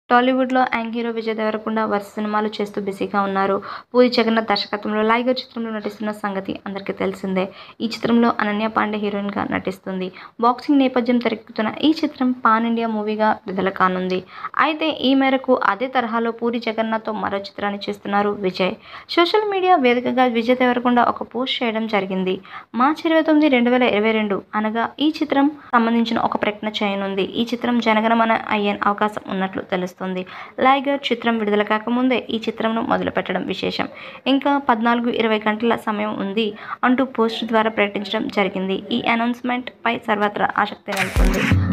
టాలీవుడ్లో young hero Vijay Devarakonda వరుస సినిమాలు చేస్తూ బిజీగా ఉన్నారు పూరి జగన్నాథ్ దర్శకత్వంలో లైగర్ చిత్రంలో నటిస్తున్న సంగతి అందరికీ తెలిసిందే ఈ చిత్రంలో అనన్య పాండే హీరోయిన్గా నటిస్తుంది బాక్సింగ్ నేపథ్యం తెరకెక్కుతున్న ఈ చిత్రం పాన్ ఇండియా మూవీగా విడుదల కానుంది అయితే ఈ మేరకు అదే తరహాలో పూరి జగన్నాథ్తో మరో చిత్రాన్ని చేస్తున్నారు విజయ్ సోషల్ మీడియా వేదికగా విజయ్ దేవరకొండ ఒక పోస్ట్ చేయడం జరిగింది మార్చి ఇరవై తొమ్మిది రెండు వేల ఇరవై రెండు అనగా ఈ చిత్రం సంబంధించిన ఒక ప్రకటన చేయనుంది ఈ చిత్రం జనగణమన అయ్యే అవకాశం ఉన్నట్లు తెలుస్తుంది లైగర్ చిత్రం విడుదల కాకముందే ఈ చిత్రంను మొదలుపెట్టడం విశేషం ఇంకా పద్నాలుగు ఇరవై గంటల సమయం ఉంది అంటూ పోస్ట్ ద్వారా ప్రకటించడం జరిగింది ఈ అనౌన్స్మెంట్ పై సర్వత్రా ఆసక్తి నెలకొంది